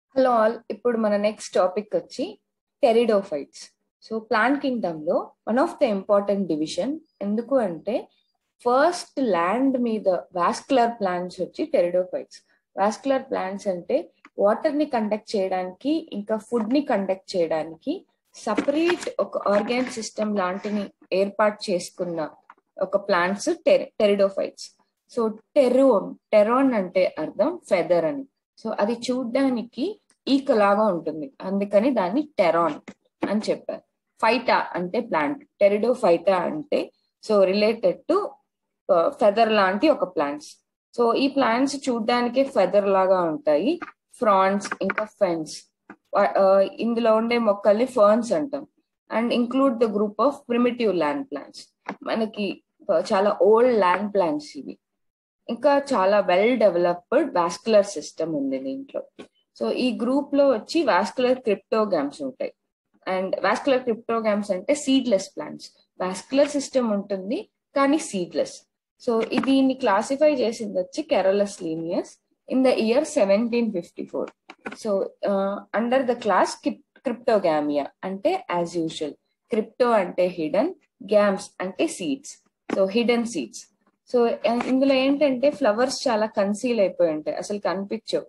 hello all ఇప్పుడు మన next topic వచ్చి టెరిడోఫైట్స్ సో ప్లాంట్ కింగ్డమ్ లో one of the important division ఎందుకు అంటే ఫస్ట్ ల్యాండ్ మీద వాస్కులర్ ప్లాంట్స్ వచ్చి టెరిడోఫైట్స్ వాస్కులర్ ప్లాంట్స్ అంటే వాటర్ ని కండక్ట్ చేయడానికి ఇంకా ఫుడ్ ని కండక్ట్ చేయడానికి సపరేట్ ఒక ఆర్గాన్ సిస్టమ్ లాంటిని ఏర్పాటు చేసుకున్న ఒక plants pteridophytes so pteron pteron అంటే అర్థం ఫెదర్ అని సో అది చూడ్డానికి ఈక లాగా ఉంటుంది అందుకని దాన్ని టెరాన్ అని చెప్పారు ఫైటా అంటే ప్లాంట్ టెరిడో ఫైటా అంటే సో రిలేటెడ్ టు ఫెదర్ లాంటి ఒక ప్లాంట్స్ సో ఈ ప్లాంట్స్ చూడ్డానికి ఫెదర్ లాగా ఉంటాయి ఫ్రాన్స్ ఇంకా ఫెన్స్ ఇందులో ఉండే మొక్కల్ని ఫర్న్స్ అంటాం and include the group of primitive land plants మనకి చాలా ఓల్డ్ ల్యాండ్ ప్లాంట్స్ ఇవి ఇంకా చాలా వెల్ డెవలప్డ్ వాస్కులర్ సిస్టమ్ ఉంది దీంట్లో సో ఈ గ్రూప్ లో వచ్చి వాస్కులర్ క్రిప్టోగామ్స్ ఉంటాయి అండ్ వాస్కులర్ క్రిప్టోగామ్స్ అంటే సీడ్లెస్ ప్లాంట్స్ వాస్కులర్ సిస్టమ్ ఉంటుంది కానీ సీడ్లెస్ సో దీన్ని క్లాసిఫై చేసింది వచ్చి Carolus Linnaeus in the year seventeen fifty four so under the class cryptogamia అంటే యాజ్ యూజువల్ క్రిప్టో అంటే హిడెన్ గ్యామ్స్ అంటే seeds so hidden seeds so ఇందులో ఏంటంటే ఫ్లవర్స్ చాలా కన్సీల్ అయిపోయి ఉంటాయి అసలు కనిపించవు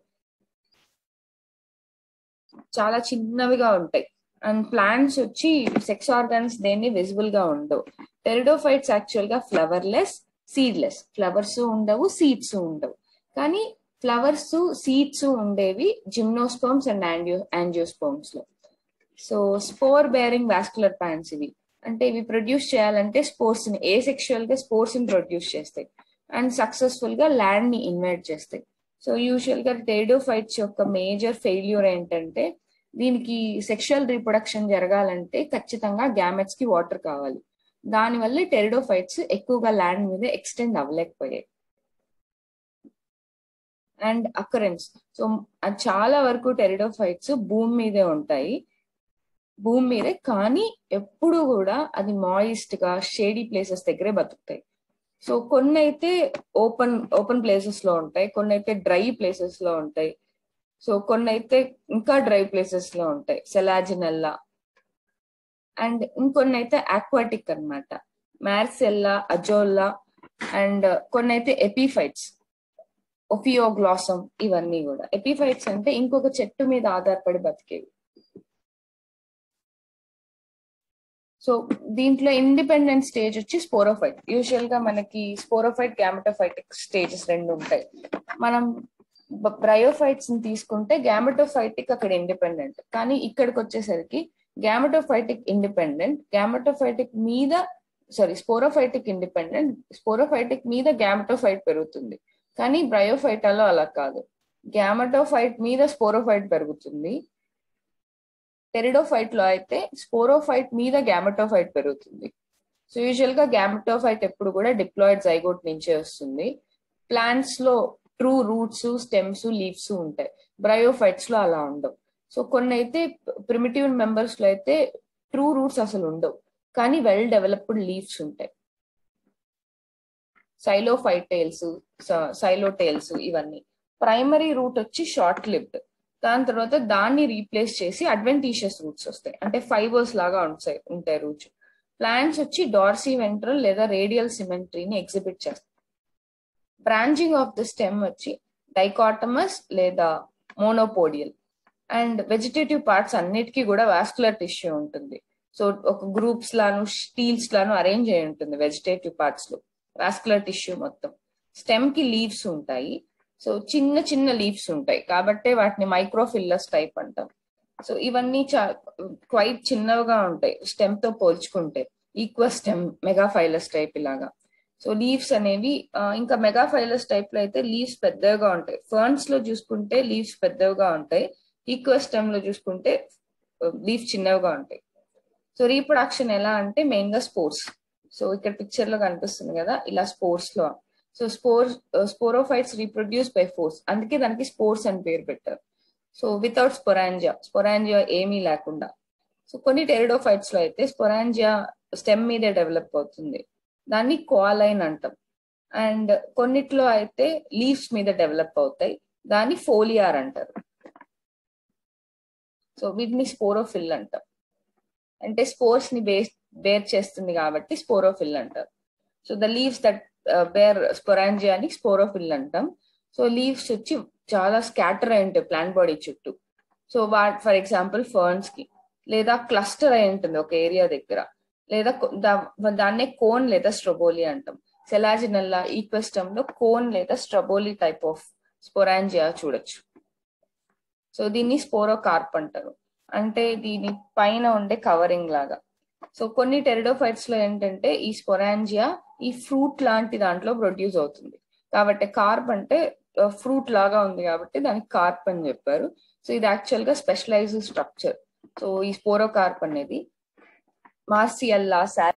చాలా చిన్నవిగా ఉంటాయి అండ్ ప్లాంట్స్ వచ్చి సెక్స్ ఆర్గాన్స్ దేన్ని విజిబుల్ గా ఉండవు టెరిడోఫైట్స్ యాక్చువల్ గా ఫ్లవర్లెస్ సీడ్లెస్ ఫ్లవర్స్ ఉండవు సీడ్స్ ఉండవు కానీ ఫ్లవర్స్ సీడ్స్ ఉండేవి జిమ్నోస్పోమ్స్ అండ్ యాంజియో యాంజియోస్పోమ్స్ లో so spore bearing vascular plants ఇవి అంటే ఇవి ప్రొడ్యూస్ చేయాలంటే స్పోర్ట్స్ ని ఏ సెక్షువల్ గా స్పోర్ట్స్ ని ప్రొడ్యూస్ చేస్తాయి అండ్ సక్సెస్ఫుల్ గా ల్యాండ్ ని ఇన్వైట్ చేస్తాయి సో యూజువల్ గా టెరిడోఫైట్స్ యొక్క మేజర్ ఫెయిల్యూర్ ఏంటంటే దీనికి సెక్షువల్ రీప్రొడక్షన్ జరగాలంటే ఖచ్చితంగా గ్యామెట్స్ కి వాటర్ కావాలి దానివల్ల టెరిడోఫైట్స్ ఎక్కువగా ల్యాండ్ మీద ఎక్స్టెండ్ అవ్వలేకపోయాయి అండ్ అకరెన్స్ సో చాలా వరకు టెరిడోఫైట్స్ భూమి మీదే ఉంటాయి భూమి మీదే కానీ ఎప్పుడు కూడా అది మాయిస్ట్ గా షేడీ ప్లేసెస్ దగ్గరే బతుకుతాయి సో కొన్ని అయితే ఓపెన్ ఓపెన్ ప్లేసెస్ లో ఉంటాయి కొన్ని అయితే డ్రై ప్లేసెస్ లో ఉంటాయి సో కొన్ని అయితే ఇంకా డ్రై ప్లేసెస్ లో ఉంటాయి సెలాజినల్లా అండ్ ఇంకొన్ని అయితే ఆక్వాటిక్ అనమాట మ్యార్సెల్లా అజోల్లా అండ్ కొన్ని అయితే ఎపిఫైట్స్ ఒఫియోగ్లాసం ఇవన్నీ కూడా ఎపిఫైట్స్ అంటే ఇంకొక చెట్టు మీద ఆధారపడి బతికేవి సో దీంట్లో ఇండిపెండెంట్ స్టేజ్ వచ్చి స్పోరోఫైట్ యూజువల్ గా మనకి స్పోరోఫైట్ గ్యామటోఫైటిక్ స్టేజెస్ రెండు ఉంటాయి మనం బ్రయోఫైట్స్ ని తీసుకుంటే గ్యామటోఫైటిక్ అక్కడ ఇండిపెండెంట్ కానీ ఇక్కడికి వచ్చేసరికి గ్యామటోఫైటిక్ ఇండిపెండెంట్ గ్యామటోఫైటిక్ మీద సారీ స్పోరోఫైటిక్ ఇండిపెండెంట్ స్పోరోఫైటిక్ మీద గ్యామటోఫైట్ పెరుగుతుంది కానీ బ్రయోఫైటాలో అలా కాదు గ్యామటోఫైట్ మీద స్పోరోఫైట్ పెరుగుతుంది టెరిడోఫైట్ లో అయితే స్పోరోఫైట్ మీద గ్యామటోఫైట్ పెరుగుతుంది సో యూజువల్ గా గ్యామటోఫైట్ ఎప్పుడు కూడా డిప్లాయిడ్ జైగోట్ నుంచే వస్తుంది ప్లాంట్స్ లో ట్రూ రూట్స్ స్టెమ్స్ లీవ్స్ ఉంటాయి బ్రయోఫైట్స్ లో అలా ఉండవు సో కొన్ని అయితే ప్రిమిటివ్ మెంబర్స్ లో అయితే ట్రూ రూట్స్ అసలు ఉండవు కానీ వెల్ డెవలప్డ్ లీవ్స్ ఉంటాయి సైలోఫైటైల్స్ సైలోటైల్స్ ఇవన్నీ ప్రైమరీ రూట్ వచ్చి షార్ట్ లివ్డ్ దాని తర్వాత దాన్ని రీప్లేస్ చేసి అడ్వెంటీషియస్ రూట్స్ వస్తాయి అంటే ఫైబర్స్ లాగా ఉంటాయి ఉంటాయి రూట్స్ ప్లాంట్స్ వచ్చి డార్సీ వెంట్రల్ లేదా రేడియల్ సిమెంట్రీని ఎగ్జిబిట్ చేస్తాయి బ్రాంచింగ్ ఆఫ్ ద స్టెమ్ వచ్చి డైకాటమస్ లేదా మోనోపోడియల్ అండ్ వెజిటేటివ్ పార్ట్స్ అన్నిటికీ కూడా వాస్కులర్ టిష్యూ ఉంటుంది సో ఒక గ్రూప్స్ లాను స్టీల్స్ లాను అరేంజ్ అయి ఉంటుంది వెజిటేటివ్ పార్ట్స్ లో వాస్కులర్ టిష్యూ మొత్తం స్టెమ్ కి లీవ్స్ ఉంటాయి సో చిన్న చిన్న లీవ్స్ ఉంటాయి కాబట్టి వాటిని మైక్రోఫిల్లస్ టైప్ అంటాం సో ఇవన్నీ చా క్వైట్ చిన్నవిగా ఉంటాయి స్టెమ్ తో పోల్చుకుంటే ఈక్వల్ స్టెమ్ మెగాఫైలస్ టైప్ ఇలాగా సో లీవ్స్ అనేవి ఇంకా మెగాఫైలస్ టైప్ లో అయితే లీవ్స్ పెద్దగా ఉంటాయి ఫర్న్స్ లో చూసుకుంటే లీవ్స్ పెద్దవిగా ఉంటాయి ఈక్వల్ స్టెమ్ లో చూసుకుంటే లీవ్స్ చిన్నవిగా ఉంటాయి సో రీప్రొడక్షన్ ఎలా అంటే మెయిన్ గా స్పోర్ట్స్ సో ఇక్కడ పిక్చర్ లో కనిపిస్తుంది కదా ఇలా స్పోర్ట్స్ లో so spores sporophytes reproduce by spores అందుకే దానికి స్పోర్ట్స్ అని పేరు పెట్టారు సో వితౌట్ స్పొరాంజియా స్పొరాంజియా ఏమీ లేకుండా సో కొన్ని టెరిడోఫైట్స్ లో అయితే స్పొరాంజియా స్టెమ్ మీదే డెవలప్ అవుతుంది దాన్ని కోలైన్ అంటాం అండ్ కొన్నిట్లో అయితే లీవ్స్ మీద డెవలప్ అవుతాయి దాన్ని ఫోలియార్ అంటారు సో వీటిని స్పోరోఫిల్ అంటాం అంటే స్పోర్స్ ని బేస్ బేర్ చేస్తుంది కాబట్టి స్పోరోఫిల్ అంటారు so the leaves that bear స్పొరాంజియాని స్పోరోఫిల్ అంటాం సో లీవ్స్ వచ్చి చాలా స్కాటర్ అయి ఉంటాయి ప్లాంట్ బాడీ చుట్టూ సో వా ఫర్ ఎగ్జాంపుల్ ఫర్న్స్ కి లేదా క్లస్టర్ అయి ఉంటుంది ఒక ఏరియా దగ్గర లేదా దాన్నే కోన్ లేదా స్ట్రబోలి అంటాం సెలాజినల్లా ఈక్వెస్టమ్ లో కోన్ లేదా స్ట్రబోలి టైప్ ఆఫ్ స్పొరాంజియా చూడొచ్చు సో దీన్ని స్పోరోకార్ప్ అంటారు అంటే దీని పైన ఉండే కవరింగ్ లాగా సో కొన్ని టెరిడోఫైట్స్ లో ఏంటంటే ఈ స్పొరాంజియా ఈ ఫ్రూట్ లాంటి దాంట్లో ప్రొడ్యూస్ అవుతుంది కాబట్టి కార్ప్ అంటే ఫ్రూట్ లాగా ఉంది కాబట్టి దానికి కార్ప్ అని చెప్పారు సో ఇది యాక్చువల్ గా స్పెషలైజ్ స్ట్రక్చర్ సో ఈ స్పోరోకార్ప్ అనేది మార్సియల్లా సార్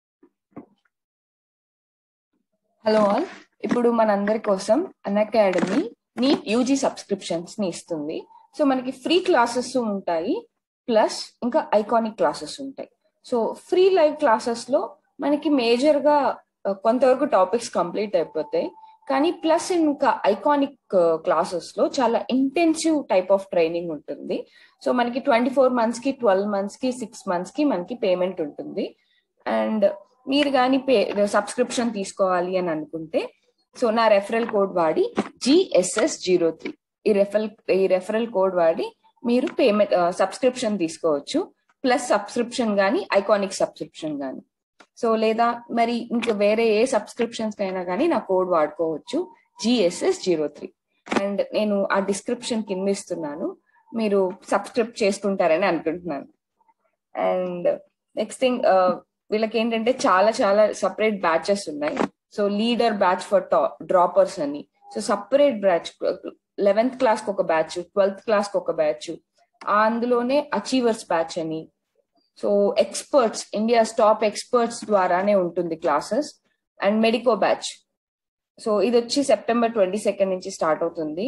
హలో ఆల్ ఇప్పుడు మనందరి కోసం Unacademy NEET UG subscriptions ని ఇస్తుంది సో మనకి ఫ్రీ క్లాసెస్ ఉంటాయి ప్లస్ ఇంకా ఐకానిక్ క్లాసెస్ ఉంటాయి సో ఫ్రీ లైవ్ క్లాసెస్ లో మనకి మేజర్ గా కొంతవరకు టాపిక్స్ కంప్లీట్ అయిపోతాయి కానీ ప్లస్ ఇంకా ఐకానిక్ క్లాసెస్ లో చాలా ఇంటెన్సివ్ టైప్ ఆఫ్ ట్రైనింగ్ ఉంటుంది సో మనకి ట్వంటీ ఫోర్ మంత్స్ కి ట్వెల్వ్ మంత్స్ కి సిక్స్ మంత్స్ కి మనకి పేమెంట్ ఉంటుంది అండ్ మీరు కానీ పే సబ్స్క్రిప్షన్ తీసుకోవాలి అని అనుకుంటే సో నా రెఫరల్ కోడ్ వాడి జిఎస్ఎస్ జీరో త్రీ ఈ రెఫరల్ ఈ రెఫరల్ కోడ్ వాడి మీరు పేమెంట్ సబ్స్క్రిప్షన్ తీసుకోవచ్చు ప్లస్ సబ్స్క్రిప్షన్ కానీ ఐకానిక్ సబ్స్క్రిప్షన్ కానీ సో లేదా మరి ఇంకా వేరే ఏ సబ్స్క్రిప్షన్స్ అయినా కానీ నా కోడ్ వాడుకోవచ్చు జిఎస్ఎస్ జీరో త్రీ అండ్ నేను ఆ డిస్క్రిప్షన్ కింద ఇస్తున్నాను మీరు సబ్స్క్రైబ్ చేసుకుంటారని అనుకుంటున్నాను అండ్ నెక్స్ట్ థింగ్ వీళ్ళకి ఏంటంటే చాలా చాలా సపరేట్ బ్యాచెస్ ఉన్నాయి so leader batch for droppers అని so separate batch eleventh class కి ఒక బ్యాచ్ ట్వెల్త్ క్లాస్ కి ఒక బ్యాచ్ అందులోనే అచీవర్స్ బ్యాచ్ అని so experts India top experts ద్వారానే ఉంటుంది classes and medico batch so ఇది వచ్చి సెప్టెంబర్ ట్వంటీ సెకండ్ నుంచి స్టార్ట్ అవుతుంది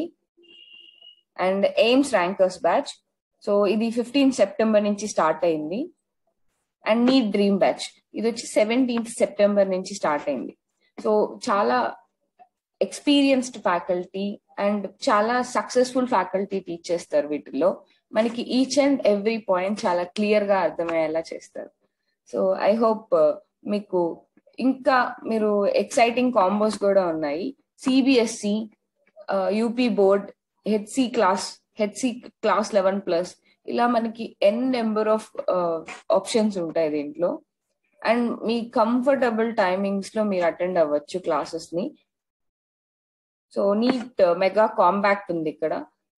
and AIIMS rankers batch so ఇది ఫిఫ్టీన్ సెప్టెంబర్ నుంచి స్టార్ట్ అయింది అండ్ నీట్ డ్రీమ్ బ్యాచ్ ఇది వచ్చి సెవెంటీన్త్ సెప్టెంబర్ నుంచి స్టార్ట్ అయింది సో చాలా ఎక్స్పీరియన్స్డ్ ఫ్యాకల్టీ అండ్ చాలా సక్సెస్ఫుల్ ఫ్యాకల్టీ టీచ్ చేస్తారు వీటిల్లో మనకి ఈచ్ అండ్ ఎవ్రీ పాయింట్ చాలా క్లియర్ గా అర్థమయ్యేలా చేస్తారు సో ఐ హోప్ మీకు ఇంకా మీరు ఎక్సైటింగ్ కాంబోస్ కూడా ఉన్నాయి CBSE UP board HC class HC class eleven plus ఇలా మనకి ఎన్ నెంబర్ ఆఫ్ ఆప్షన్స్ ఉంటాయి దీంట్లో అండ్ మీ కంఫర్టబుల్ టైమింగ్స్ లో మీరు అటెండ్ అవ్వచ్చు క్లాసెస్ ని సో నీట్ మెగా కాంపాక్ట్ ఉంది ఇక్కడ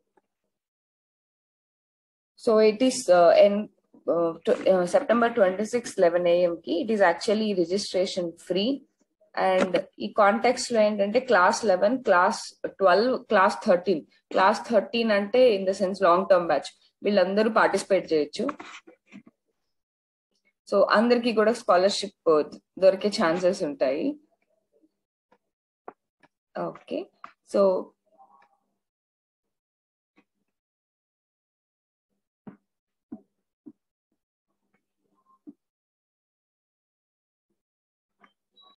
so it is on September twenty six eleven AM కి it is actually registration free and ఈ కాంటాక్ట్స్ లో ఏంటంటే class eleven class twelve class thirteen class thirteen అంటే in the sense long term batch వీళ్ళందరూ participate చేయొచ్చు so అందరికి కూడా scholarship దొరికే ఛాన్సెస్ ఉంటాయి ఓకే సో